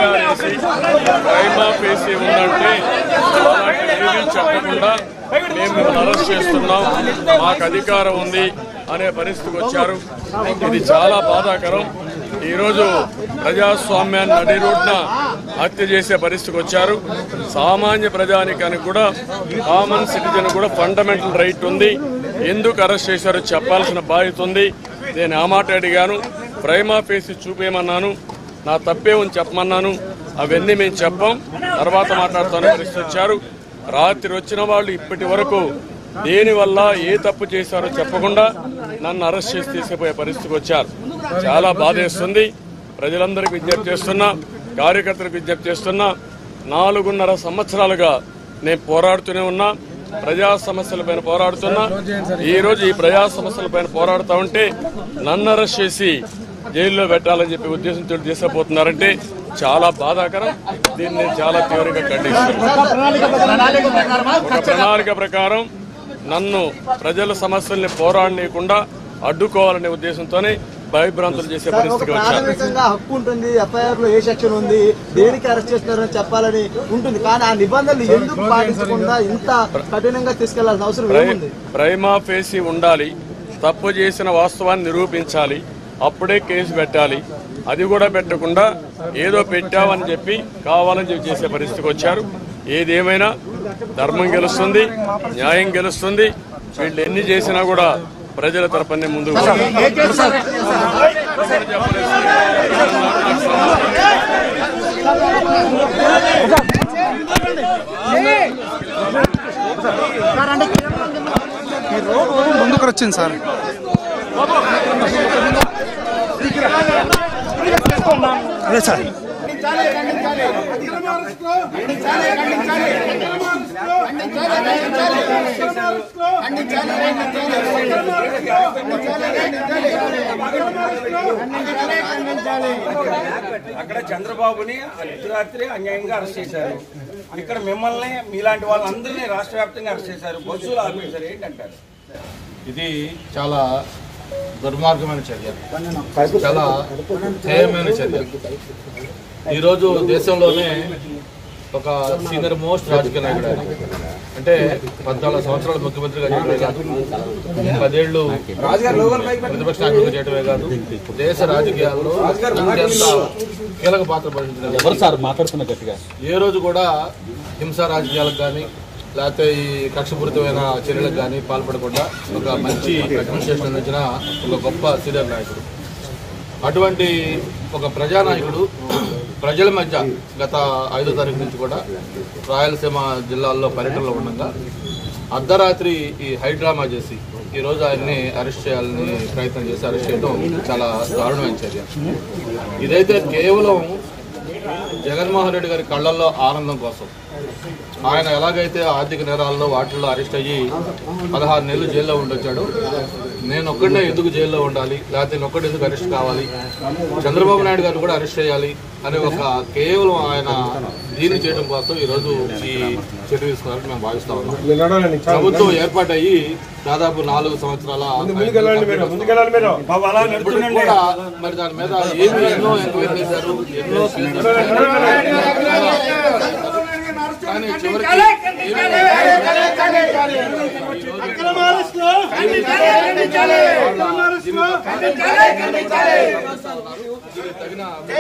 FIR వేసి prima facie ఉందంటే అలాంటి ఏమీ చెప్పకుండా మేము మిమ్మల్ని అరెస్ట్ చేస్తున్నాం మాకు అధికారం ఉంది అనే పరిస్థితికి వచ్చారు ఇది చాలా బాధాకరం ఈరోజు ప్రజాస్వామ్యాన్ని నడి రోడ్న హత్య చేసే పరిస్థితికి వచ్చారు సామాన్య ప్రజానికానికి కూడా కామన్ సిటిజన్ కూడా ఫండమెంటల్ రైట్ ఉంది ఎందుకు అరెస్ట్ చేశారో చెప్పాల్సిన బాధ్యత ఉంది నేను ఆ మాట అడిగాను ప్రైమా ఫేసి చూపేయమన్నాను నా తప్పే ఉంది చెప్పమన్నాను అవన్నీ మేము చెప్పాం తర్వాత మాట్లాడుతాను పరిస్థితి వచ్చారు రాత్రి వచ్చిన వాళ్ళు ఇప్పటి వరకు దేనివల్ల ఏ తప్పు చేశారో చెప్పకుండా నన్ను అరెస్ట్ చేసి తీసుకుపోయే పరిస్థితికి వచ్చారు చాలా బాధేస్తుంది ప్రజలందరికీ విజ్ఞప్తి చేస్తున్నా కార్యకర్తలకు విజ్ఞప్తి చేస్తున్నా నాలుగున్నర సంవత్సరాలుగా నేను పోరాడుతూనే ఉన్నా ప్రజా సమస్యలపైన పోరాడుతున్నా ఈ రోజు ఈ ప్రజా సమస్యలపైన పోరాడుతూ ఉంటే నన్ను అరెస్ట్ చేసి జైల్లో పెట్టాలని చెప్పి ఉద్దేశంతో తీసుకుపోతున్నారంటే చాలా బాధాకరం దీన్ని నేను చాలా తీవ్రంగా ఖండిస్తున్నాను ఒక ప్రణాళిక ప్రకారం నన్ను ప్రజల సమస్యల్ని పోరాడనీయకుండా అడ్డుకోవాలనే ఉద్దేశంతోనే భయభ్రాంతులు చేసే పరిస్థితికి వచ్చారు ప్రాథమికంగా హక్కు ఉంటుంది ఎఫ్ఐఆర్ లో ఏ సెక్షన్ ఉంది దేనికి అరెస్ట్ చేస్తున్నారని చెప్పాలని ఉంటుంది కానీ ఆ నిబంధనలు ఎందుకు పాటించకుండా ఇంత కఠినంగా తీసుకెళ్లాల్సిన అవసరం ప్రై- ఏముంది ప్రైమా ఫేసి ఉండాలి తప్పు చేసిన వాస్తవాన్ని నిరూపించాలి అప్పుడే కేసు పెట్టాలి అది కూడా పెట్టకుండా ఏదో పెట్టామని చెప్పి కావాలని చెప్పి చేసే పరిస్థితికి వచ్చారు ఏదేమైనా ధర్మం గెలుస్తుంది న్యాయం గెలుస్తుంది వీళ్ళు ఎన్ని చేసినా కూడా ప్రజల తరపునే ముందుకు పోతారు. ముందుకు వచ్చింది సార్ అదే సార్ అక్కడ చంద్రబాబుని అర్ధరాత్రి అన్యాయంగా అరెస్ట్ చేశారు ఇక్కడ మిమ్మల్ని మీలాంటి వాళ్ళందరినీ రాష్ట్ర వ్యాప్తంగా అరెస్ట్ చేశారు బస్సులు ఆపేశారు ఏంటంటారు ఇది చాలా దుర్మార్గమైన చర్య చాలా హేయమైన చర్య ఈరోజు దేశంలోనే ఒక సీనియర్ మోస్ట్ రాజకీయ నాయకుడు ఆయన అంటే పద్నాలుగు సంవత్సరాలు ముఖ్యమంత్రిగా చేయడమే కాదు పదేళ్లు ప్రతిపక్ష నాయకుడిగా చేయడమే కాదు దేశ రాజకీయాల్లో అత్యంత కీలక పాత్ర పోషించిన ఎవరు సార్ మాట్లాడుతున్న గట్టిగా ఏ రోజు కూడా హింసా రాజకీయాలకు కానీ లేకపోతే ఈ కక్షపూరితమైన చర్యలకు కానీ పాల్పడకుండా ఒక మంచి అడ్మినిస్ట్రేషన్ అందించిన ఒక గొప్ప సీనియర్ నాయకుడు అటువంటి ఒక ప్రజానాయకుడు ప్రజల మధ్య గత ఐదో తారీఖు నుంచి కూడా రాయలసీమ జిల్లాల్లో పర్యటనలో ఉండగా అర్ధరాత్రి ఈ హైడ్రామా చేసి ఈ రోజు ఆయన్ని అరెస్ట్ చేయాలని ప్రయత్నం చేసి అరెస్ట్ చేయడం చాలా దారుణమైన చర్య ఇదైతే కేవలం జగన్మోహన్ రెడ్డి గారి కళ్ళల్లో ఆనందం కోసం ఆయన ఎలాగైతే ఆర్థిక నేరాల్లో వాటిల్లో అరెస్ట్ అయ్యి పదహారు నెలలు జైల్లో ఉండొచ్చాడు నేను ఒక్కడే ఎందుకు జైల్లో ఉండాలి లేకపోతే నేను ఒక్కడే ఎందుకు అరెస్ట్ కావాలి చంద్రబాబు నాయుడు గారు కూడా అరెస్ట్ చేయాలి అనే ఒక కేవలం ఆయన దీన్ని చేయడం కోసం ఈరోజు ఈ చర్య తీసుకున్నారని మేము భావిస్తా ఉన్నాం ప్రభుత్వం ఏర్పాటయ్యి దాదాపు నాలుగు సంవత్సరాల ఇప్పటికి కూడా మరి దాని మీద ఏమి ఎన్నో ఎంక్వైరీ చేశారు ఎన్నో కేసులు కానీ చివరికి తగిన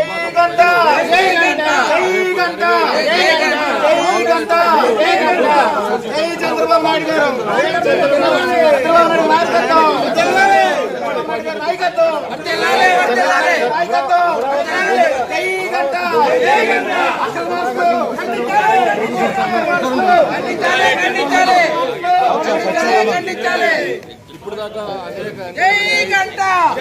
ఇప్పుడు దాకా అనేక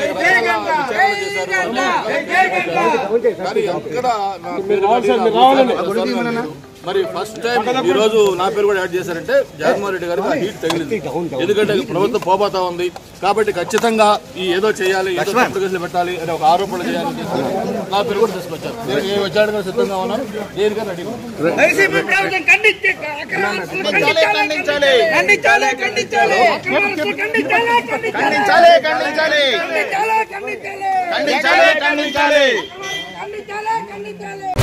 కానీ ఎక్కడ నా పేరు కానీ నా మరి ఫస్ట్ టైం ఈ రోజు నా పేరు కూడా యాడ్ చేశారంటే జగన్మోహన్ రెడ్డి గారికి ఆ హీట్ తగిలింది ఎందుకంటే ప్రభుత్వం పోబోతా ఉంది కాబట్టి ఖచ్చితంగా ఈ ఏదో చేయాలి ఏదో తప్పుడు కేసులు పెట్టాలి అనే ఒక ఆరోపణ చేయాలని చెప్పి నా పేరు కూడా తీసుకొచ్చారు నేను ఏ వచ్చాడు సిద్ధంగా ఉన్నాను దేనికైనా రెడీ వైసీపీ ప్రభుత్వం ఖండించే అక్రమాస్తులు ఖండించాలి ఖండించాలి ఖండించాలి అక్రమాస్తులు ఖండించాలి ఖండించాలి ఖండించాలి ఖండించాలి ఖండించాలి ఖండించాలి ఖండించాలి ఖండించాలి ఖండించాలి